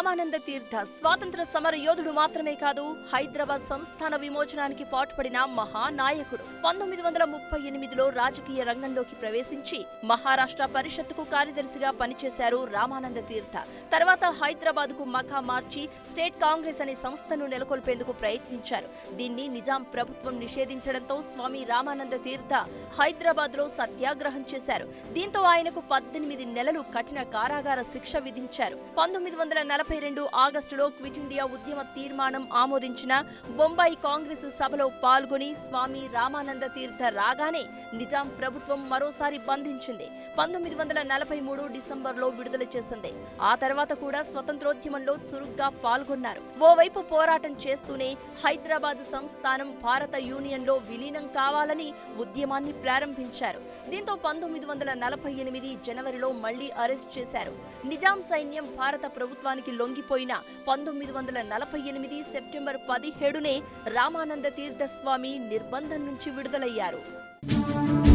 రామానంద తీర్థ స్వాతంత్ర సమర యోధుడు మాత్రమే కాదు హైదరాబాద్ సంస్థాన విమోచనానికి పాటుపడిన మహానాయకుడు పంతొమ్మిది వందల ముప్పై ఎనిమిదిలో రాజకీయ రంగంలోకి ప్రవేశించి మహారాష్ట్ర పరిషత్తుకు కార్యదర్శిగా పనిచేశారు రామానంద తీర్థ తర్వాత హైదరాబాద్ కు మఖా మార్చి స్టేట్ కాంగ్రెస్ అనే సంస్థను నెలకొల్పేందుకు ప్రయత్నించారు దీన్ని నిజాం ప్రభుత్వం నిషేధించడంతో స్వామి రామానంద తీర్థ హైదరాబాద్ లో సత్యాగ్రహం చేశారు దీంతో ఆయనకు పద్దెనిమిది నెలలు కఠిన కారాగార శిక్ష విధించారు పంతొమ్మిది వందల నలభై రెండు ఆగస్టులో క్విట్ ఇండియా ఉద్యమ తీర్మానం ఆమోదించిన బొంబాయి కాంగ్రెస్ సభలో పాల్గొని స్వామి రామానంద తీర్థ రాగానే నిజాం ప్రభుత్వం మరోసారి బంధించింది పంతొమ్మిది వందల నలభై మూడు డిసెంబర్లో విడుదల చేసింది ఆ తర్వాత కూడా స్వతంత్రోద్యమంలో చురుగ్గా పాల్గొన్నారు ఓవైపు పోరాటం చేస్తూనే హైదరాబాద్ సంస్థానం భారత యూనియన్లో విలీనం కావాలని ఉద్యమాన్ని ప్రారంభించారు దీంతో పంతొమ్మిది వందల నలభై ఎనిమిది జనవరిలో మళ్లీ అరెస్ట్ చేశారు నిజాం సైన్యం భారత ప్రభుత్వానికి లొంగిపోయిన పంతొమ్మిది వందల నలభై ఎనిమిది సెప్టెంబర్ పదిహేడునే రామానంద తీర్థస్వామి నిర్బంధం నుంచి విడుదలయ్యారు